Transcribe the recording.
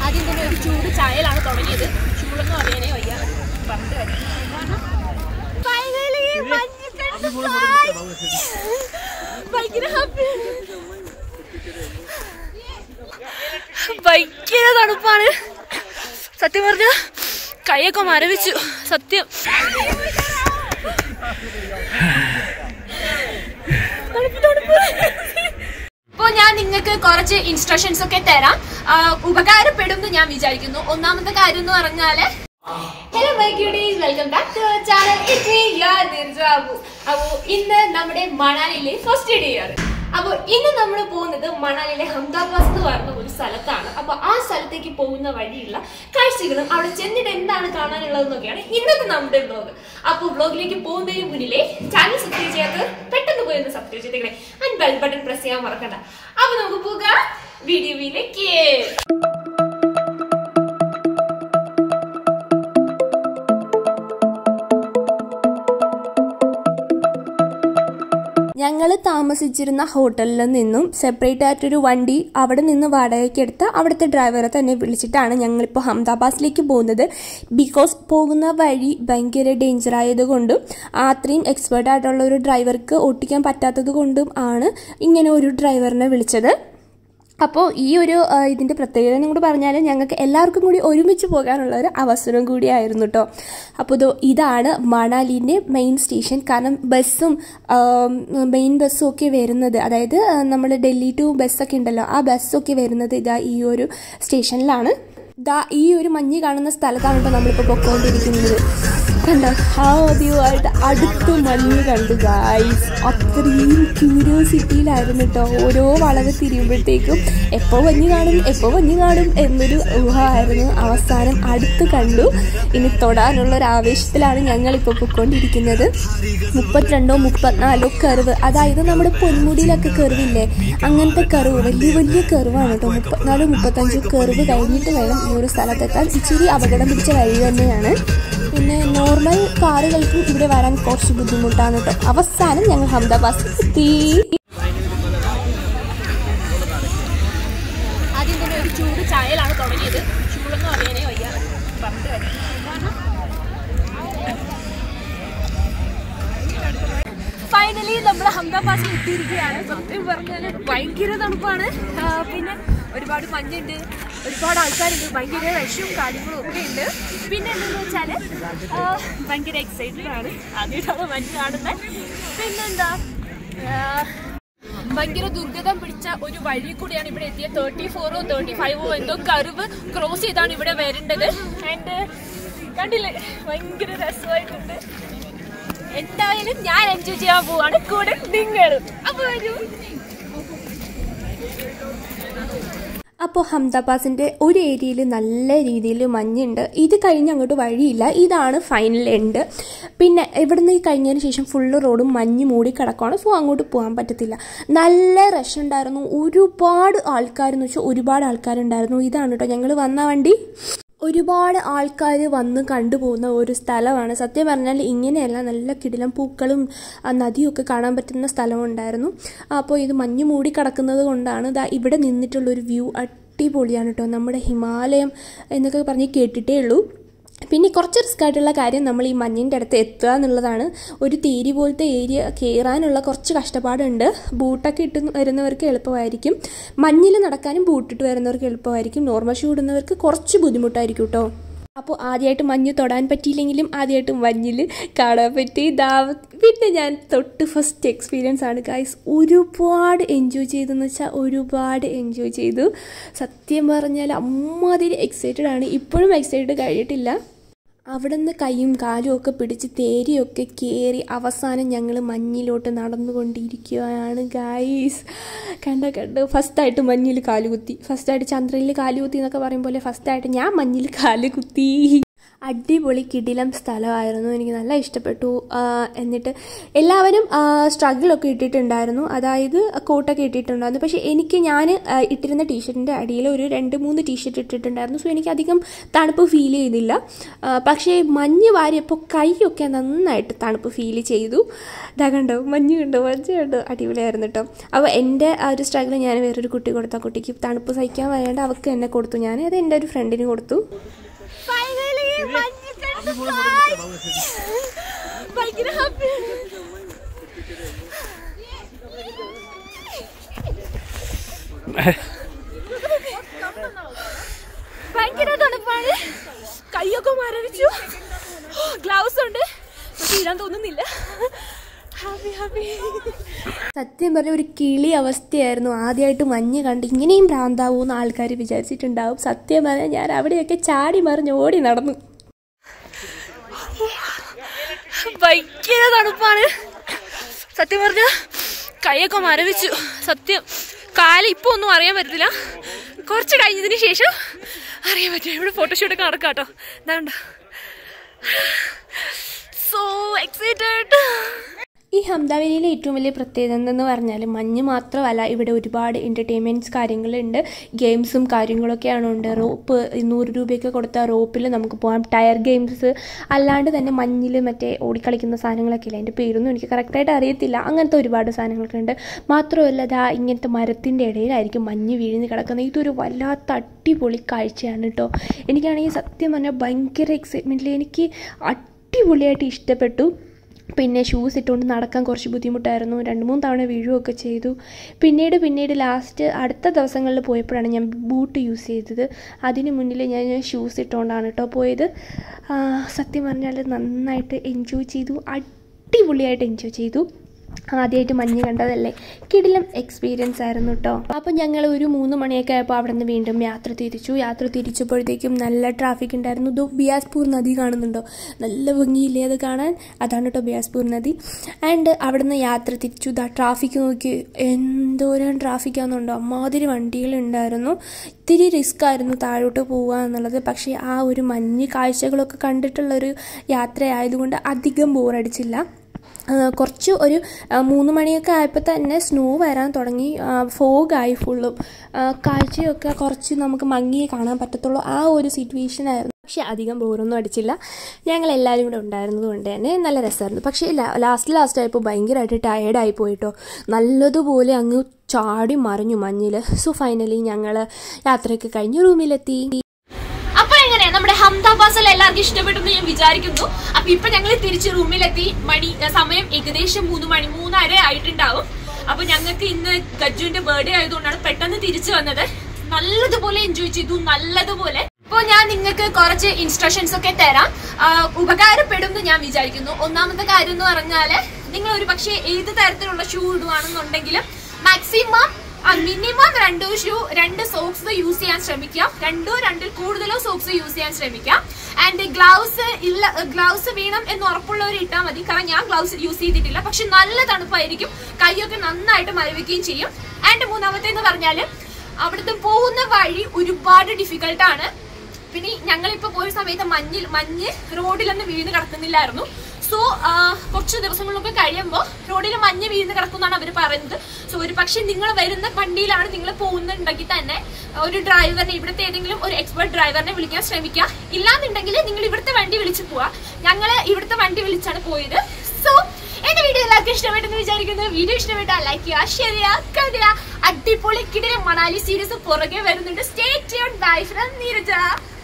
ആദ്യം തന്നെ ഒരു ചൂട് ചായയിലാണ് തുടങ്ങിയത് ചൂടെന്ന് പറയാനേ വയ്യ പറഞ്ഞിട്ട് വരാം Finally, മഞ്ഞുകണ്ട് പോയി. ഭയങ്കര happy. ഭയങ്കര തണുപ്പാണ് സത്യം പറഞ്ഞ കൈയൊക്കെ മരവിച്ചു സത്യം തണുപ്പ് തണുപ്പ് ഇപ്പോൾ ഞാൻ നിങ്ങൾക്ക് കുറച്ച് ഇൻസ്ട്രക്ഷൻസ് ഒക്കെ തരാം ആ, ഉപകാരപ്പെടും എന്ന് ഞാൻ വിചാരിക്കുന്നു ഒന്നാമത്തെ കാര്യം എന്ന് പറഞ്ഞാല് hello my cuties welcome back to channel it me യാർ നിർജാബു അപ്പോൾ ഇന്ന് നമ്മുടെ മണാലിയിലെ ഫസ്റ്റ് ഡേ ആണ് അപ്പോൾ ഇന്ന് നമ്മൾ പോകുന്നത് മണാലിയിലെ ഹംദാബാസ് എന്ന് പറയുന്ന ഒരു സ്ഥലത്താണ് അപ്പോൾ ആ സ്ഥലത്തേക്ക് പോകുന്ന വഴിയുള്ള കാഴ്ചകളും അവിടെ ചെന്നിട്ട് എന്താണ് കാണാനുള്ളതെന്നൊക്കെയാണ് ഇന്നത്തെ നമ്മുടെ വ്ലോഗ് അപ്പോൾ വ്ലോഗിലേക്ക് പോകുന്നതിന് മുന്നിലേ ചാനൽ സബ്സ്ക്രൈബ് ചെയ്യാത്ത പെട്ടെന്ന് പോയി ഒന്ന് സബ്സ്ക്രൈബ് ചെയ്തേക്കണേ ആൻഡ് ബെൽ ബട്ടൺ പ്രസ് ചെയ്യാൻ മറക്കണ്ട അപ്പോൾ നമുക്ക് പോകാം വീഡിയോയിലേക്ക് ഞങ്ങൾ താമസിച്ചിരുന്ന ഹോട്ടലിൽ നിന്നും സെപ്പറേറ്റ് ആയിട്ടൊരു വണ്ടി അവിടെ നിന്ന് വാടകയ്ക്ക് എടുത്ത് അവിടുത്തെ ഡ്രൈവറെ തന്നെ വിളിച്ചിട്ടാണ് ഞങ്ങളിപ്പോൾ അഹമ്മദാബാദിലേക്ക് പോകുന്നത് ബിക്കോസ് പോകുന്ന വഴി ഭയങ്കര ഡേഞ്ചർ ആയതുകൊണ്ടും അത്രയും എക്സ്പേർട്ട് ആയിട്ടുള്ള ഒരു ഡ്രൈവർക്ക് ഓട്ടിക്കാൻ പറ്റാത്തത് കൊണ്ടും ആണ് ഇങ്ങനെ ഒരു ഡ്രൈവറിനെ വിളിച്ചത് അപ്പോൾ ഈ ഒരു ആ, ഇതിൻ്റെ പ്രത്യേകത കൂടി പറഞ്ഞാൽ ഞങ്ങൾക്ക് എല്ലാവർക്കും കൂടി ഒരുമിച്ച് പോകാനുള്ള ഒരു അവസരം കൂടിയായിരുന്നു കേട്ടോ അപ്പോൾ ഇതോ ഇതാണ് മണാലിൻ്റെ മെയിൻ സ്റ്റേഷൻ കാരണം ബസ്സും മെയിൻ ബസ്സും ഒക്കെ വരുന്നത് അതായത് നമ്മൾ ഡൽഹി ടു ബസ്സൊക്കെ ഉണ്ടല്ലോ ആ ബസ്സൊക്കെ വരുന്നത് ഇതാ ഈ ഒരു സ്റ്റേഷനിലാണ് ദാ ഈ ഒരു മഞ്ഞ് കാണുന്ന സ്ഥലത്താണ് കേട്ടോ നമ്മളിപ്പോൾ പൊക്കോണ്ടിരിക്കുന്നത് കണ്ടോ ആദ്യമായിട്ട് അടുത്ത് മഞ്ഞ് കണ്ടു ഗായ്സ് അത്രയും ക്യൂരിയോസിറ്റിയിലായിരുന്നു കേട്ടോ ഓരോ വളവ് തിരിയുമ്പോഴത്തേക്കും എപ്പോൾ മഞ്ഞ് കാണും എപ്പോൾ മഞ്ഞ് കാണും എന്നൊരു ഊഹമായിരുന്നു അവസാനം അടുത്ത് കണ്ടു ഇനി തൊടാനുള്ള ഒരു ആവേശത്തിലാണ് ഞങ്ങളിപ്പോൾ പൊയ്ക്കൊണ്ടിരിക്കുന്നത് മുപ്പത്തിരണ്ടോ മുപ്പത്തിനാലോ കർവ് അതായത് നമ്മുടെ പൊന്മുടിയിലൊക്കെ കർവില്ലേ അങ്ങനത്തെ കർവ് വലിയ വലിയ കർവാണ് കേട്ടോ മുപ്പത്തിനാല് മുപ്പത്തഞ്ച് കർവ് കഴിഞ്ഞിട്ട് വേണം ഈ ഒരു സ്ഥലത്തെത്താൻ ഇച്ചിരി അപകടം പിടിച്ച വഴി തന്നെയാണ് പിന്നെ നോർമൽ കാറുകൾക്കും ഇവിടെ വരാൻ കുറച്ച് ബുദ്ധിമുട്ടാണ് കേട്ടോ അവസാനം ഞങ്ങൾ അഹമ്മദാബാദ് എത്തി ആദ്യം തന്നെ ഒരു ചൂട് ചായയിലാണ് തുടങ്ങിയത് ചൂടെന്ന് പറയാനേ വയ്യ പറഞ്ഞിട്ട് വരാം ഫൈനലി നമ്മൾ അഹമ്മദാബാദിൽ എത്തിയിരിക്കുകയാണ് സത്യം പറഞ്ഞാൽ ഭയങ്കര തണുപ്പാണ് ആ, പിന്നെ ഒരുപാട് മഞ്ഞുണ്ട് ഒരുപാട് ആൾക്കാരുണ്ട് ഭയങ്കര റഷും കാര്യങ്ങളും ഒക്കെ ഉണ്ട് പിന്നെ എന്താണെന്ന് വെച്ചാൽ ഭയങ്കര എക്സൈറ്റഡ് ആണ് ആദ്യമായിട്ടാണ് മഞ്ഞ് കാണുന്നത് പിന്നെന്താ ആ, ഭയങ്കര ദുർഗതം പിടിച്ച ഒരു വഴി കൂടിയാണ് ഇവിടെ എത്തിയത് തേർട്ടി ഫോറോ തേർട്ടി ഫൈവോ എന്തോ കർവ് ക്രോസ് ചെയ്താണ് ഇവിടെ വരേണ്ടത് ആൻഡ് കണ്ടില്ലേ ഭയങ്കര രസമായിട്ടുണ്ട് എന്തായാലും ഞാൻ എൻജോയ് ചെയ്യാൻ പോവാണ് കൂടെ നിങ്ങളും അപ്പൊ വരൂ അപ്പോൾ ഹംദാബാസിൻ്റെ ഒരു ഏരിയയിൽ നല്ല രീതിയിൽ മഞ്ഞുണ്ട് ഇത് കഴിഞ്ഞ് അങ്ങോട്ട് വഴിയില്ല ഇതാണ് ഫൈനൽ എൻഡ് പിന്നെ ഇവിടുന്ന് ഈ കഴിഞ്ഞതിന് ശേഷം ഫുള്ള് റോഡും മഞ്ഞ് മൂടി കിടക്കുകയാണ് സോ അങ്ങോട്ട് പോകാൻ പറ്റത്തില്ല നല്ല റഷ് ഉണ്ടായിരുന്നു ഒരുപാട് ആൾക്കാരെന്ന് വെച്ചാൽ ഒരുപാട് ആൾക്കാരുണ്ടായിരുന്നു ഇതാണ് കേട്ടോ ഞങ്ങൾ വന്ന വണ്ടി ഒരുപാട് ആൾക്കാർ വന്ന് കണ്ടുപോകുന്ന ഒരു സ്ഥലമാണ് സത്യം പറഞ്ഞാൽ ഇങ്ങനെയല്ല നല്ല കിടിലം പൂക്കളും ആ നദിയൊക്കെ കാണാൻ പറ്റുന്ന സ്ഥലമുണ്ടായിരുന്നു അപ്പോൾ ഇത് മഞ്ഞ് മൂടി കിടക്കുന്നത് കൊണ്ടാണ് ദാ ഇവിടെ നിന്നിട്ടുള്ളൊരു വ്യൂ അടിപൊളിയാണ് കേട്ടോ നമ്മുടെ ഹിമാലയം എന്നൊക്കെ പറഞ്ഞ് കേട്ടിട്ടേ ഉള്ളൂ പിന്നെ കുറച്ച് റിസ്ക് ആയിട്ടുള്ള കാര്യം നമ്മൾ ഈ മഞ്ഞിൻ്റെ അടുത്ത് എത്തുക എന്നുള്ളതാണ് ഒരു തീരി പോലത്തെ ഏരിയ കയറാനുള്ള കുറച്ച് കഷ്ടപ്പാടുണ്ട് ബൂട്ടൊക്കെ ഇട്ട് വരുന്നവർക്ക് എളുപ്പമായിരിക്കും മഞ്ഞിൽ നടക്കാനും ബൂട്ടിട്ട് വരുന്നവർക്ക് എളുപ്പമായിരിക്കും നോർമൽ ഷൂ ഇടുന്നവർക്ക് കുറച്ച് ബുദ്ധിമുട്ടായിരിക്കും കേട്ടോ അപ്പോൾ ആദ്യമായിട്ട് മഞ്ഞ് തൊടാൻ പറ്റിയില്ലെങ്കിലും ആദ്യമായിട്ട് മഞ്ഞിൽ കാണാൻ പറ്റി ദാ പിന്നെ ഞാൻ തൊട്ട് ഫസ്റ്റ് എക്സ്പീരിയൻസ് ആണ് ഗൈസ് ഒരുപാട് എൻജോയ് ചെയ്തെന്ന് വെച്ചാൽ ഒരുപാട് എൻജോയ് ചെയ്തു സത്യം പറഞ്ഞാൽ അമ്മാതിരി എക്സൈറ്റഡ് ആണ് ഇപ്പോഴും എക്സൈറ്റഡ് കഴിഞ്ഞിട്ടില്ല അവിടെ നിന്ന് കൈയും കാലും ഒക്കെ പിടിച്ച് തേരിയൊക്കെ കയറി അവസാനം ഞങ്ങൾ മഞ്ഞിലോട്ട് നടന്നുകൊണ്ടിരിക്കുകയാണ് ഗൈസ് കണ്ട കണ്ട് ഫസ്റ്റായിട്ട് മഞ്ഞിൽ കാലുകുത്തി ഫസ്റ്റായിട്ട് ചന്ദ്രനിൽ കാലുകുത്തി എന്നൊക്കെ പറയും പോലെ ഫസ്റ്റായിട്ട് ഞാൻ മഞ്ഞിൽ കാല് കുത്തി അടിപൊളി കിടിലം സ്ഥലമായിരുന്നു എനിക്ക് നല്ല ഇഷ്ടപ്പെട്ടു ആ, എന്നിട്ട് എല്ലാവരും സ്ട്രഗിളൊക്കെ ഇട്ടിട്ടുണ്ടായിരുന്നു അതായത് കോട്ടൊക്കെ ഇട്ടിട്ടുണ്ടായിരുന്നു പക്ഷേ എനിക്ക് ഞാൻ ഇട്ടിരുന്ന ടീഷർട്ടിൻ്റെ അടിയിൽ ഒരു രണ്ട് മൂന്ന് ടീഷർട്ട് ഇട്ടിട്ടുണ്ടായിരുന്നു സോ എനിക്ക് അധികം തണുപ്പ് ഫീൽ ചെയ്തില്ല ആ, പക്ഷേ മഞ്ഞ് വാരിയപ്പോൾ കൈയൊക്കെ നന്നായിട്ട് തണുപ്പ് ഫീൽ ചെയ്തു ഇതാ കണ്ടോ മഞ്ഞ് കണ്ടോ മഞ്ഞ് കണ്ടോ അടിപൊളിയായിരുന്നു കേട്ടോ അപ്പോൾ എൻ്റെ ആ ഒരു സ്ട്രഗിൾ ഞാൻ വേറൊരു കുട്ടി കൊടുത്ത കുട്ടിക്ക് തണുപ്പ് സഹിക്കാൻ വയ്യാണ്ട് അവൾക്ക് എന്നെ കൊടുത്തു ഞാൻ അത് എൻ്റെ ഒരു ഫ്രണ്ടിന് കൊടുത്തു ഫൈനലി മഞ്ഞ് കണ്ട് ഹായ്. ഭയങ്കര ഹാപ്പി ഭയങ്കര തണുപ്പാണ് കൈയൊക്കെ മരവിച്ചു ഗ്ലൗസ് ഉണ്ട് പക്ഷെ ഇടാൻ തോന്നുന്നില്ല ഹാപ്പി ഹാപ്പി സത്യം പറഞ്ഞ ഒരു കിളി അവസ്ഥയായിരുന്നു ആദ്യമായിട്ട് മഞ്ഞ് കണ്ട് ഇങ്ങനെയും ഭ്രാന്താവൂന്ന് ആൾക്കാർ വിചാരിച്ചിട്ടുണ്ടാവും സത്യം പറഞ്ഞാൽ ഞാൻ അവിടെയൊക്കെ ചാടി മറിഞ്ഞ് ഓടി നടന്നു ഭയങ്കര തണുപ്പാണ് സത്യം പറഞ്ഞ കൈയൊക്കെ മരവിച്ചു സത്യം കാല് ഇപ്പൊ ഒന്നും അറിയാൻ പറ്റത്തില്ല കുറച്ച് കഴിഞ്ഞതിന് ശേഷം അറിയാൻ പറ്റും ഇവിടെ ഫോട്ടോഷൂട്ടൊക്കെ നടക്കാം കേട്ടോ എന്താ സോ എക്സൈറ്റഡ് ഈ ഹംദാവേലിയിലെ ഏറ്റവും വലിയ പ്രത്യേകത എന്തെന്ന് പറഞ്ഞാൽ മഞ്ഞ് മാത്രമല്ല ഇവിടെ ഒരുപാട് എൻ്റർടൈൻമെൻറ്റ്സ് കാര്യങ്ങളുണ്ട് ഗെയിംസും കാര്യങ്ങളൊക്കെയാണ് ഉണ്ട് റോപ്പ് നൂറ് രൂപയൊക്കെ കൊടുത്ത റോപ്പിൽ നമുക്ക് പോകാം ടയർ ഗെയിംസ് അല്ലാണ്ട് തന്നെ മഞ്ഞിൽ മറ്റേ ഓടിക്കളിക്കുന്ന സാധനങ്ങളൊക്കെ ഇല്ല അതിൻ്റെ പേരൊന്നും എനിക്ക് കറക്റ്റായിട്ട് അറിയത്തില്ല അങ്ങനത്തെ ഒരുപാട് സാധനങ്ങളൊക്കെ ഉണ്ട് മാത്രമല്ല ദാ ഇങ്ങനത്തെ മരത്തിൻ്റെ ഇടയിലായിരിക്കും മഞ്ഞ് വീഴുന്ന് കിടക്കുന്നത് ഇതൊരു വല്ലാത്ത അടിപൊളി കാഴ്ചയാണ് കേട്ടോ എനിക്കാണെങ്കിൽ സത്യം പറഞ്ഞാൽ ഭയങ്കര എക്സൈറ്റ്മെൻറ്റിൽ എനിക്ക് അടിപൊളിയായിട്ട് ഇഷ്ടപ്പെട്ടു പിന്നെ ഷൂസ് ഇട്ടുകൊണ്ട് നടക്കാൻ കുറച്ച് ബുദ്ധിമുട്ടായിരുന്നു രണ്ട് മൂന്ന് തവണ വീഴുകയൊക്കെ ചെയ്തു പിന്നീട് പിന്നീട് ലാസ്റ്റ് അടുത്ത ദിവസങ്ങളിൽ പോയപ്പോഴാണ് ഞാൻ ബൂട്ട് യൂസ് ചെയ്തത് അതിന് മുന്നിൽ ഞാൻ ഷൂസ് ഇട്ടുകൊണ്ടാണ് കേട്ടോ പോയത് ആ, സത്യം പറഞ്ഞാൽ നന്നായിട്ട് എൻജോയ് ചെയ്തു അടിപൊളിയായിട്ട് എൻജോയ് ചെയ്തു ആദ്യമായിട്ട് മഞ്ഞ് കണ്ടതല്ലേ കിടിലം എക്സ്പീരിയൻസ് ആയിരുന്നു കേട്ടോ അപ്പം ഞങ്ങൾ ഒരു മൂന്ന് മണിയൊക്കെ ആയപ്പോൾ അവിടെ നിന്ന് വീണ്ടും യാത്ര തിരിച്ചു യാത്ര തിരിച്ചപ്പോഴത്തേക്കും നല്ല ട്രാഫിക് ഉണ്ടായിരുന്നു ഇത് ബിയാസ്പൂർ നദി കാണുന്നുണ്ടോ നല്ല ഭംഗിയില്ലേ അത് കാണാൻ അതാണ് കേട്ടോ ബിയാസ്പൂർ നദി ആൻഡ് അവിടെ നിന്ന് യാത്ര തിരിച്ചു ഇതാ ട്രാഫിക് നോക്കി എന്തോരം ട്രാഫിക് ആണെന്നുണ്ടോ അമ്മാതിരി വണ്ടികളുണ്ടായിരുന്നു ഇത്തിരി റിസ്ക് ആയിരുന്നു താഴോട്ട് പോവുക എന്നുള്ളത് പക്ഷേ ആ ഒരു മഞ്ഞ് കാഴ്ചകളൊക്കെ കണ്ടിട്ടുള്ളൊരു യാത്രയായതുകൊണ്ട് അധികം ബോറടിച്ചില്ല ആ, കുറച്ച് ഒരു ആ, മൂന്ന് മണിയൊക്കെ ആയപ്പോൾ തന്നെ സ്നോ വരാൻ തുടങ്ങി ഫോഗായി ഫുള്ളും ആ, കാഴ്ചയൊക്കെ കുറച്ച് നമുക്ക് മങ്ങിയേ കാണാൻ പറ്റത്തുള്ളൂ ആ ഒരു സിറ്റുവേഷൻ ആയിരുന്നു പക്ഷെ അധികം ബോറൊന്നും അടിച്ചില്ല ഞങ്ങൾ എല്ലാവരും കൂടെ ഉണ്ടായിരുന്നത് കൊണ്ട് തന്നെ നല്ല രസമായിരുന്നു പക്ഷേ ലാസ്റ്റ് ലാസ്റ്റ് ആയപ്പോൾ ഭയങ്കരമായിട്ട് ടയേർഡായി പോയിട്ടോ നല്ലതുപോലെ അങ്ങ് ചാടി മറിഞ്ഞു മഞ്ഞിൽ സോ ഫൈനലി ഞങ്ങൾ യാത്രയൊക്കെ കഴിഞ്ഞ് റൂമിലെത്തി അപ്പൊ എങ്ങനെ നമ്മുടെ ഹംദാബാസിൽ എല്ലാവർക്കും ഇഷ്ടപ്പെട്ടെന്ന് ഞാൻ വിചാരിക്കുന്നു അപ്പൊ ഇപ്പൊ ഞങ്ങൾ തിരിച്ച് റൂമിലെത്തി മണി ഏ, സമയം ഏകദേശം മൂന്ന് മണി മൂന്നര ആയിട്ടുണ്ടാവും അപ്പൊ ഞങ്ങൾക്ക് ഇന്ന് ഗജ്ജുവിന്റെ ബർത്ത്ഡേ ആയതുകൊണ്ടാണ് പെട്ടെന്ന് തിരിച്ചു വന്നത് നല്ലതുപോലെ എൻജോയ് ചെയ്തു നല്ലതുപോലെ ഇപ്പൊ ഞാൻ നിങ്ങൾക്ക് കുറച്ച് ഇൻസ്ട്രക്ഷൻസ് ഒക്കെ തരാം ആ, ഉപകാരപ്പെടും എന്ന് ഞാൻ വിചാരിക്കുന്നു ഒന്നാമത്തെ കാര്യം എന്ന് പറഞ്ഞാല് നിങ്ങൾ ഒരു പക്ഷേ ഏത് തരത്തിലുള്ള ഷൂ ഇടുവാണെന്നുണ്ടെങ്കിലും മാക്സിമം മിനിമം രണ്ടോ ഷൂ രണ്ട് സോക്സ് യൂസ് ചെയ്യാൻ ശ്രമിക്കാം രണ്ടോ രണ്ടിൽ കൂടുതലോ സോക്സ് യൂസ് ചെയ്യാൻ ശ്രമിക്കാം ആൻഡ് ഗ്ലൗസ് ഇല്ല ഗ്ലൗസ് വേണം എന്ന് ഉറപ്പുള്ളവർ ഇട്ടാൽ മതി കാരണം ഞാൻ ഗ്ലൗസ് യൂസ് ചെയ്തിട്ടില്ല പക്ഷെ നല്ല തണുപ്പായിരിക്കും കൈയൊക്കെ നന്നായിട്ട് മരവിക്കുകയും ചെയ്യും ആൻഡ് മൂന്നാമത്തെ എന്ന് പറഞ്ഞാല് അവിടുത്തെ പോകുന്ന വഴി ഒരുപാട് ഡിഫിക്കൽട്ടാണ് പിന്നെ ഞങ്ങളിപ്പോ പോയ സമയത്ത് മഞ്ഞിൽ മഞ്ഞ് റോഡിലൊന്നും വീണ് കിടക്കുന്നില്ലായിരുന്നു സോ കുറച്ച് ദിവസങ്ങളൊക്കെ കഴിയുമ്പോൾ റോഡിൽ മഞ്ഞ് വീണ് കിടക്കുമെന്നാണ് അവർ പറയുന്നത് സോ ഒരു പക്ഷെ നിങ്ങൾ വരുന്ന വണ്ടിയിലാണ് നിങ്ങൾ പോകുന്നുണ്ടെങ്കിൽ തന്നെ ഒരു ഡ്രൈവറിനെ ഇവിടുത്തെ ഏതെങ്കിലും ഒരു എക്സ്പെർട്ട് ഡ്രൈവറിനെ വിളിക്കാൻ ശ്രമിക്കുക ഇല്ലാന്നുണ്ടെങ്കിൽ നിങ്ങൾ ഇവിടുത്തെ വണ്ടി വിളിച്ച് പോവാ ഞങ്ങൾ ഇവിടുത്തെ വണ്ടി വിളിച്ചാണ് പോയത് സോ എന്റെ വീഡിയോ എല്ലാവർക്കും ഇഷ്ടപ്പെട്ടെന്ന് വിചാരിക്കുന്നു വീഡിയോ ഇഷ്ടപ്പെട്ടാൽ ലൈക്ക് ചെയ്യുക ഷെയർ ചെയ്യുക കണ്ടില്ല അടിപൊളി കിടിലെ മണാലി സീരീസ് പുറകെ വരുന്നുണ്ട് stay tune by from Neeraja